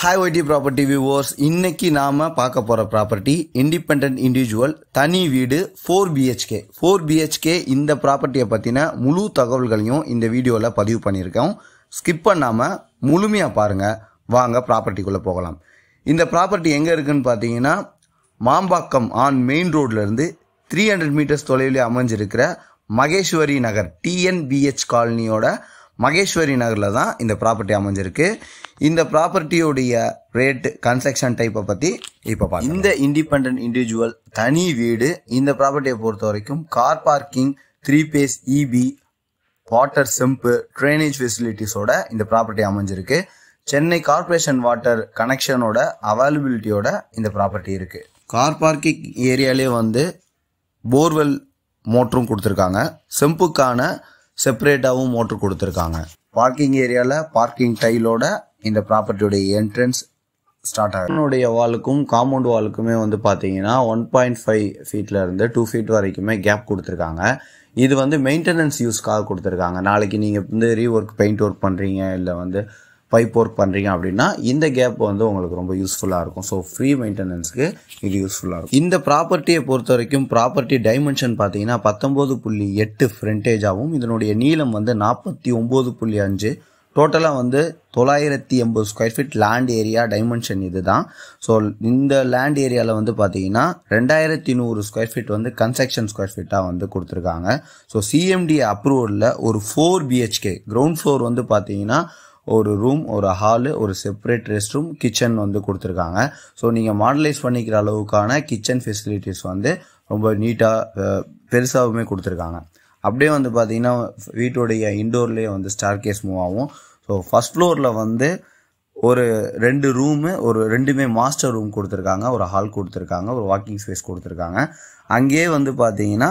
hi YT property viewers இன்னைக்கு நாம பார்க்க போற ப்ராப்பர்ட்டி இண்டிபெண்ட் இண்டிவிஜுவல் தனி வீடு ஃபோர் பிஹெச்கே ஃபோர் பிஹெச்கே இந்த ப்ராப்பர்ட்டியை பத்தின முழு தகவல்களையும் இந்த வீடியோவில் பதிவு பண்ணியிருக்கோம் ஸ்கிப் பண்ணாம முழுமையா பாருங்க வாங்க ப்ராப்பர்ட்டிக்குள்ள போகலாம் இந்த ப்ராப்பர்ட்டி எங்க இருக்குன்னு பார்த்தீங்கன்னா மாம்பாக்கம் ஆன் மெயின் ரோட்ல இருந்து த்ரீ ஹண்ட்ரட் மீட்டர்ஸ் தொலைவில் அமைஞ்சிருக்கிற மகேஸ்வரி நகர் டிஎன்பிஹெச் காலனியோட மகேஸ்வரி நகரில் தான் இந்த ப்ராப்பர்ட்டி அமைஞ்சிருக்கு இந்த ப்ராப்பர்ட்டியோடைய ரேட் கன்ஸ்ட்ரக்ஷன் டைப்பை பற்றி இப்போ பார்க்கலாம் இந்த இண்டிபெண்ட் இண்டிவிஜுவல் தனி வீடு இந்த ப்ராப்பர்ட்டியை பொறுத்த வரைக்கும் car parking three phase EB water செம்பு ட்ரைனேஜ் ஃபெசிலிட்டிஸோட இந்த ப்ராப்பர்ட்டி அமைஞ்சிருக்கு சென்னை கார்ப்பரேஷன் வாட்டர் கனெக்ஷனோட அவைலபிலிட்டியோட இந்த ப்ராப்பர்ட்டி இருக்கு கார் பார்க்கிங் ஏரியாலே வந்து போர்வெல் மோட்டரும் கொடுத்துருக்காங்க செம்புக்கான செப்பரேட்டாகவும் மோட்டர் கொடுத்துருக்காங்க பார்க்கிங் ஏரியாவில் பார்க்கிங் டைலோட இந்த ப்ராப்பர்ட்டியோடைய என்ட்ரன்ஸ் ஸ்டார்ட் ஆகும் என்னுடைய வாலுக்கும் காம்பவுண்ட் வாலுக்குமே வந்து பார்த்தீங்கன்னா ஒன் பாயிண்ட் ஃபைவ் ஃபீட்ல இருந்து டூ ஃபீட் வரைக்குமே கேப் கொடுத்துருக்காங்க இது வந்து மெயின்டெனன்ஸ் யூஸ்க்காக கொடுத்துருக்காங்க நாளைக்கு நீங்கள் வந்து ரீஒர்க் பெயிண்ட் ஒர்க் பண்ணுறீங்க இல்லை வந்து பைப் ஒர்க் பண்ணுறீங்க அப்படின்னா இந்த கேப் வந்து உங்களுக்கு ரொம்ப யூஸ்ஃபுல்லாக இருக்கும் ஸோ ஃப்ரீ மெயின்டெனன்ஸ்க்கு இது யூஸ்ஃபுல்லாக இருக்கும் இந்த ப்ராப்பர்ட்டியை பொறுத்த வரைக்கும் ப்ராப்பர்ட்டி டைமென்ஷன் பார்த்தீங்கன்னா பத்தொம்போது புள்ளி எட்டு ஃப்ரண்டேஜாகவும் இதனுடைய நீளம் வந்து நாற்பத்தி ஒம்பது புள்ளி அஞ்சு டோட்டலாக வந்து தொள்ளாயிரத்தி எண்பது square feet land area dimension இதுதான் ஸோ இந்த லேண்ட் ஏரியாவில் வந்து பார்த்தீங்கன்னா ரெண்டாயிரத்தி நூறு ஸ்கொயர் ஃபீட் வந்து கன்ஸ்ட்ரக்ஷன் ஸ்கொயர் ஃபீட்டாக வந்து கொடுத்துருக்காங்க ஸோ சிஎம்டி அப்ரூவலில் ஒரு ஃபோர் பிஹெச்கே கிரவுண்ட் ஃப்ளோர் வந்து பார்த்தீங்கன்னா ஒரு ரூம் ஒரு ஹாலு ஒரு செப்பரேட் ரெஸ்ட் ரூம் கிச்சன் வந்து கொடுத்துருக்காங்க ஸோ நீங்கள் மாடலைஸ் பண்ணிக்கிற அளவுக்கான கிச்சன் ஃபெசிலிட்டிஸ் வந்து ரொம்ப நீட்டாக பெருசாகவுமே கொடுத்துருக்காங்க அப்படியே வந்து பார்த்தீங்கன்னா வீட்டுடைய இண்டோர்லேயே வந்து ஸ்டார் கேஸ் மூவ் ஆகும் ஸோ ஃபஸ்ட் ஃப்ளோரில் வந்து ஒரு ரெண்டு ரூமு ஒரு ரெண்டுமே மாஸ்டர் ரூம் கொடுத்துருக்காங்க ஒரு ஹால் கொடுத்துருக்காங்க ஒரு வாக்கிங் ஸ்பேஸ் கொடுத்துருக்காங்க அங்கேயே வந்து பார்த்தீங்கன்னா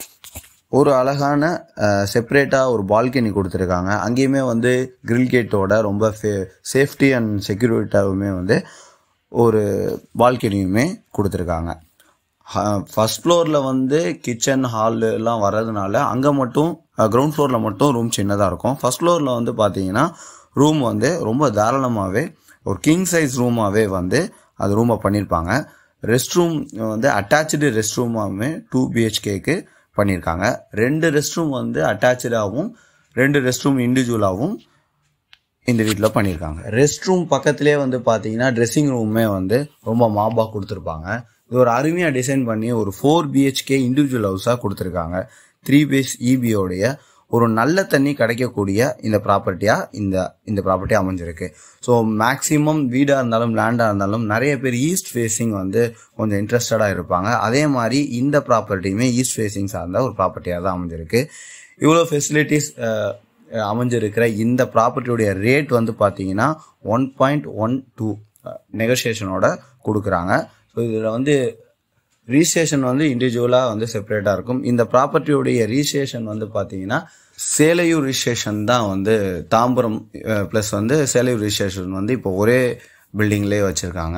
ஒரு அழகான செப்பரேட்டாக ஒரு பால்கனி கொடுத்துருக்காங்க அங்கேயுமே வந்து கிரில் கேட்டோட ரொம்ப சேஃப்டி அண்ட் செக்யூரிட்டாவுமே வந்து ஒரு பால்கனியுமே கொடுத்துருக்காங்க ஃபர்ஸ்ட் ஃப்ளோரில் வந்து கிச்சன் ஹால் எல்லாம் வர்றதுனால அங்கே மட்டும் கிரவுண்ட் ஃப்ளோரில் மட்டும் ரூம் சின்னதாக இருக்கும் ஃபர்ஸ்ட் ஃப்ளோரில் வந்து பார்த்தீங்கன்னா ரூம் வந்து ரொம்ப தாராளமாகவே ஒரு கிங் சைஸ் ரூமாகவே வந்து அது ரூமை பண்ணியிருப்பாங்க ரெஸ்ட் ரூம் வந்து அட்டாச்சு ரெஸ்ட் ரூமாகவுமே டூ பிஹெச்கேக்கு பண்ணியிருக்காங்க ரெண்டு ரெஸ்ட் ரூம் வந்து அட்டாச்சாகவும் ரெண்டு ரெஸ்ட் ரூம் இண்டிவிஜுவலாகவும் இந்த வீட்டில் பண்ணியிருக்காங்க ரெஸ்ட் ரூம் பக்கத்துலேயே வந்து பார்த்தீங்கன்னா ட்ரெஸ்ஸிங் ரூமே வந்து ரொம்ப மாபாக கொடுத்துருப்பாங்க இது ஒரு அருமையாக டிசைன் பண்ணி ஒரு ஃபோர் பிஹெச்கே இண்டிவிஜுவல் ஹவுஸாக கொடுத்துருக்காங்க த்ரீ பேஸ் இபியோடைய ஒரு நல்ல தண்ணி கிடைக்கக்கூடிய இந்த ப்ராப்பர்ட்டியாக இந்த இந்த ப்ராப்பர்ட்டி அமைஞ்சிருக்கு ஸோ மேக்ஸிமம் வீடாக இருந்தாலும் லேண்டாக இருந்தாலும் நிறைய பேர் ஈஸ்ட் ஃபேஸிங் வந்து கொஞ்சம் இன்ட்ரெஸ்டடாக இருப்பாங்க அதே மாதிரி இந்த ப்ராப்பர்ட்டியுமே ஈஸ்ட் ஃபேஸிங் சார்ந்த ஒரு ப்ராப்பர்ட்டியாக தான் அமைஞ்சிருக்கு இவ்வளோ ஃபெசிலிட்டிஸ் அமைஞ்சிருக்கிற இந்த ப்ராப்பர்ட்டியுடைய ரேட் வந்து பார்த்தீங்கன்னா ஒன் பாயிண்ட் ஒன் டூ நெகோசியேஷனோட கொடுக்குறாங்க ஸோ இதில் வந்து ரிஜிஸ்ட்ரேஷன் வந்து இண்டிவிஜுவலாக வந்து செப்பரேட்டாக இருக்கும் இந்த ப்ராப்பர்ட்டியோடைய ரிஜிஸ்ட்ரேஷன் வந்து பார்த்தீங்கன்னா சேலையூர் ரிஜிஸ்ட்ரேஷன் தான் வந்து தாம்பரம் ப்ளஸ் வந்து சேலையூர் ரிஜிஸ்ட்ரேஷன் வந்து இப்போ ஒரே பில்டிங்லேயே வச்சுருக்காங்க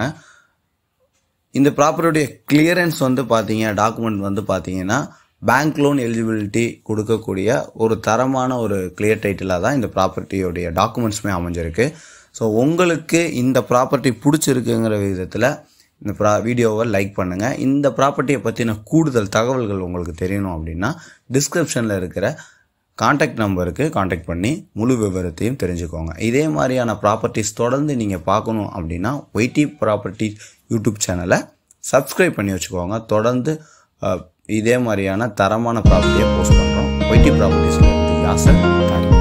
இந்த ப்ராப்பர்ட்டியுடைய கிளியரன்ஸ் வந்து பார்த்தீங்க டாக்குமெண்ட் வந்து பார்த்தீங்கன்னா பேங்க் லோன் எலிஜிபிலிட்டி கொடுக்கக்கூடிய ஒரு தரமான ஒரு கிளியர் டைட்டிலாக தான் இந்த ப்ராப்பர்ட்டியோடைய டாக்குமெண்ட்ஸுமே அமைஞ்சிருக்கு ஸோ உங்களுக்கு இந்த ப்ராப்பர்ட்டி பிடிச்சிருக்குங்கிற விதத்தில் இந்த ப்ரா வீடியோவை லைக் பண்ணுங்கள் இந்த ப்ராப்பர்ட்டியை பற்றின கூடுதல் தகவல்கள் உங்களுக்கு தெரியணும் அப்படின்னா டிஸ்கிரிப்ஷனில் இருக்கிற காண்டாக்ட் நம்பருக்கு காண்டாக்ட் பண்ணி முழு விவரத்தையும் தெரிஞ்சுக்கோங்க இதே மாதிரியான ப்ராப்பர்ட்டிஸ் தொடர்ந்து நீங்கள் பார்க்கணும் அப்படின்னா ஒய்டி ப்ராப்பர்ட்டி யூடியூப் சேனலை சப்ஸ்கிரைப் பண்ணி வச்சுக்கோங்க தொடர்ந்து இதே மாதிரியான தரமான ப்ராப்பர்ட்டியை போஸ்ட் பண்ணுறோம் ஒய்டி ப்ராப்பர்ட்டிஸில் இருந்து யாசர் தேங்க்யூ